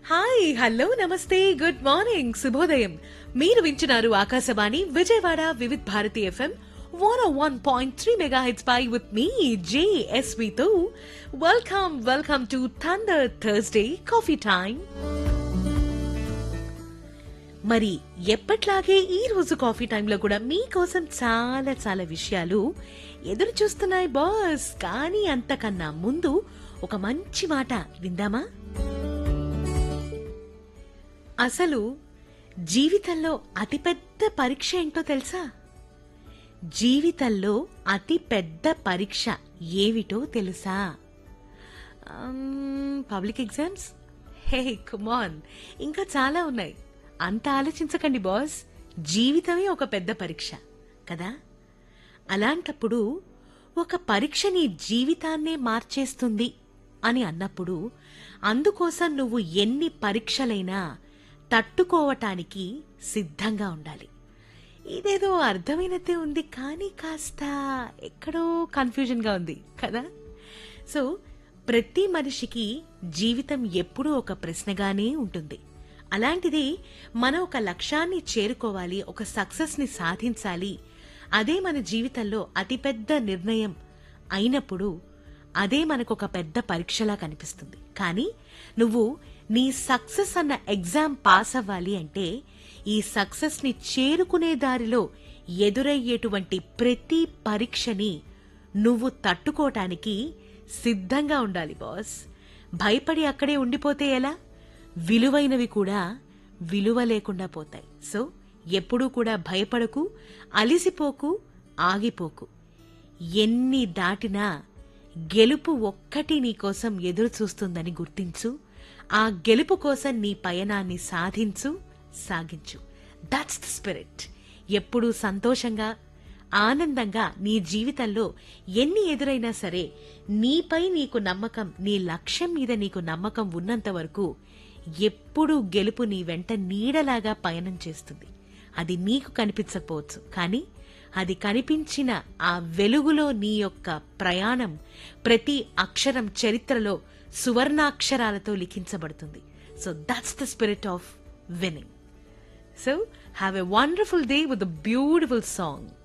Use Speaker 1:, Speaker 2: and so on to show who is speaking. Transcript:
Speaker 1: hi hello నమస్తే good morning శుభోదయం మీరు వింటున్నారు Akashvani Vijayawada Vividh Bharati FM one one point three megahertz పై విత్ మీ జేఎస్వితో welcome welcome to thunder Thursday coffee time మరి ఎప్పట్లాగే ఈ రోజు కాఫీ టైంలో కూడా మీకోసం చాలా చాలా విషయాలు ఎదురు చూస్తున్నాయి బాస్ కానీ అంతకన్నా ముందు ఒక మంచి మాట విందామా అసలు జీవితంలో అతిపెద్ద పరీక్ష ఏంటో తెలుసా జీవితంలో అతి పెద్ద పరీక్ష ఏమిటో తెలుసా పబ్లిక్ ఎగ్జామ్స్ హే కుమాన్ ఇంకా చాలా ఉన్నాయి అంత ఆలోచించకండి బాస్ జీవితమే ఒక పెద్ద పరీక్ష కదా అలాంటప్పుడు ఒక పరీక్ష నీ జీవితాన్నే మార్చేస్తుంది అని అన్నప్పుడు అందుకోసం నువ్వు ఎన్ని పరీక్షలైనా తట్టుకోవటానికి సిద్ధంగా ఉండాలి ఇదేదో అర్థమైనట్టే ఉంది కానీ కాస్త ఎక్కడో కన్ఫ్యూజన్గా ఉంది కదా సో ప్రతి మనిషికి జీవితం ఎప్పుడూ ఒక ప్రశ్నగానే ఉంటుంది అలాంటిది మనం ఒక లక్ష్యాన్ని చేరుకోవాలి ఒక సక్సెస్ ని సాధించాలి అదే మన జీవితంలో అతిపెద్ద నిర్ణయం అయినప్పుడు అదే మనకు ఒక పెద్ద పరీక్షలా కనిపిస్తుంది కానీ నువ్వు నీ సక్సెస్ అన్న ఎగ్జామ్ పాస్ అవ్వాలి అంటే ఈ సక్సెస్ ని చేరుకునే దారిలో ఎదురయ్యేటువంటి ప్రతి పరీక్షని నువ్వు తట్టుకోవటానికి సిద్ధంగా ఉండాలి బాస్ భయపడి అక్కడే ఉండిపోతే ఎలా విలువైనవి కూడా విలువ లేకుండా పోతాయి సో ఎప్పుడూ కూడా భయపడకు అలిసిపోకు ఆగిపోకు ఎన్ని దాటినా గెలుపు ఒక్కటి నీకోసం ఎదురు చూస్తుందని గుర్తించు ఆ గెలుపు కోసం నీ పయనాన్ని సాధించు సాగించు దట్స్ ద స్పిరిట్ ఎప్పుడూ సంతోషంగా ఆనందంగా నీ జీవితంలో ఎన్ని ఎదురైనా సరే నీపై నీకు నమ్మకం నీ లక్ష్యం మీద నీకు నమ్మకం ఉన్నంత వరకు ఎప్పుడూ గెలుపు నీ వెంట నీడలాగా పయనం చేస్తుంది అది నీకు కనిపించకపోవచ్చు కానీ అది కనిపించిన ఆ వెలుగులో నీ యొక్క ప్రయాణం ప్రతి అక్షరం చరిత్రలో సువర్ణాక్షరాలతో లిఖించబడుతుంది so that's the spirit of winning so have a wonderful day with a beautiful song